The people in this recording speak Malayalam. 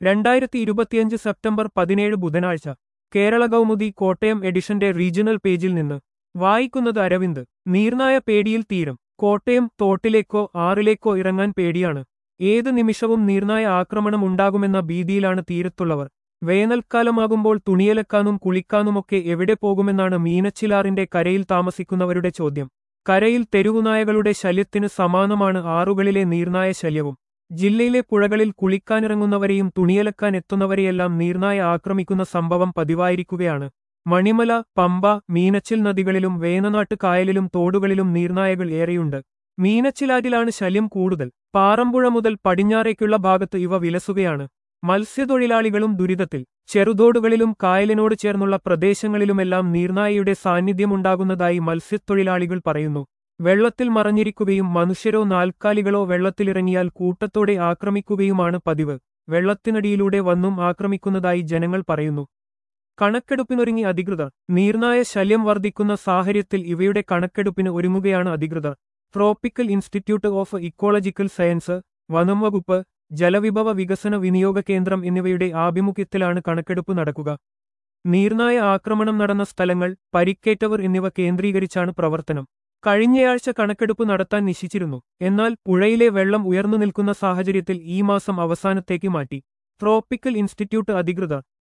രണ്ടായിരത്തി ഇരുപത്തിയഞ്ച് സെപ്റ്റംബർ പതിനേഴ് ബുധനാഴ്ച കേരള കൗമുദി കോട്ടയം എഡിഷന്റെ റീജിയണൽ പേജിൽ നിന്ന് വായിക്കുന്നത് അരവിന്ദ് നീർനായ പേടിയിൽ തീരം കോട്ടയം തോട്ടിലേക്കോ ആറിലേക്കോ ഇറങ്ങാൻ പേടിയാണ് ഏത് നിമിഷവും നീർനായ ആക്രമണം ഉണ്ടാകുമെന്ന ഭീതിയിലാണ് തീരത്തുള്ളവർ വേനൽക്കാലമാകുമ്പോൾ തുണിയലക്കാനും കുളിക്കാനുമൊക്കെ എവിടെ പോകുമെന്നാണ് മീനച്ചിലാറിന്റെ കരയിൽ താമസിക്കുന്നവരുടെ ചോദ്യം കരയിൽ തെരുവുനായകളുടെ ശല്യത്തിന് സമാനമാണ് ആറുകളിലെ നീർനായ ശല്യവും ജില്ലയിലെ പുഴകളിൽ കുളിക്കാനിറങ്ങുന്നവരെയും തുണിയലക്കാൻ എത്തുന്നവരെയെല്ലാം നീർനായ ആക്രമിക്കുന്ന സംഭവം പതിവായിരിക്കുകയാണ് മണിമല പമ്പ മീനച്ചിൽ നദികളിലും വേനനാട്ട് കായലിലും തോടുകളിലും നീർനായകൾ ഏറെയുണ്ട് മീനച്ചിലാറ്റിലാണ് ശല്യം കൂടുതൽ പാറമ്പുഴ മുതൽ പടിഞ്ഞാറേക്കുള്ള ഭാഗത്ത് ഇവ വിലസുകയാണ് മത്സ്യത്തൊഴിലാളികളും ദുരിതത്തിൽ ചെറുതോടുകളിലും കായലിനോട് ചേർന്നുള്ള പ്രദേശങ്ങളിലുമെല്ലാം നീർനായയുടെ സാന്നിധ്യമുണ്ടാകുന്നതായി മത്സ്യത്തൊഴിലാളികൾ പറയുന്നു വെള്ളത്തിൽ മറഞ്ഞിരിക്കുകയും മനുഷ്യരോ നാൽക്കാലികളോ വെള്ളത്തിലിറങ്ങിയാൽ കൂട്ടത്തോടെ ആക്രമിക്കുകയുമാണ് പതിവ് വെള്ളത്തിനടിയിലൂടെ വന്നും ആക്രമിക്കുന്നതായി ജനങ്ങൾ പറയുന്നു കണക്കെടുപ്പിനൊരുങ്ങി അധികൃതർ നീർനായ ശല്യം വർദ്ധിക്കുന്ന സാഹചര്യത്തിൽ ഇവയുടെ കണക്കെടുപ്പിന് ഒരുങ്ങുകയാണ് അധികൃതർ tropical institute of ecological science വനം വകുപ്പ് ജലവിഭവ വികസന വിനിയോഗ കേന്ദ്രം എന്നിവയുടെ ആഭിമുഖ്യത്തിലാണ് കണക്കെടുപ്പ് നടക്കുക നീർനായ ആക്രമണം നടന്ന സ്ഥലങ്ങൾ പരിക്കേറ്റവർ എന്നിവ കേന്ദ്രീകരിച്ചാണ് പ്രവർത്തനം കഴിഞ്ഞയാഴ്ച കണക്കെടുപ്പ് നടത്താൻ നിശ്ചയിച്ചിരുന്നു എന്നാൽ പുഴയിലെ വെള്ളം ഉയർന്നു നിൽക്കുന്ന സാഹചര്യത്തിൽ ഈ മാസം അവസാനത്തേക്ക് മാറ്റി ട്രോപ്പിക്കൽ ഇൻസ്റ്റിറ്റ്യൂട്ട് അധികൃതർ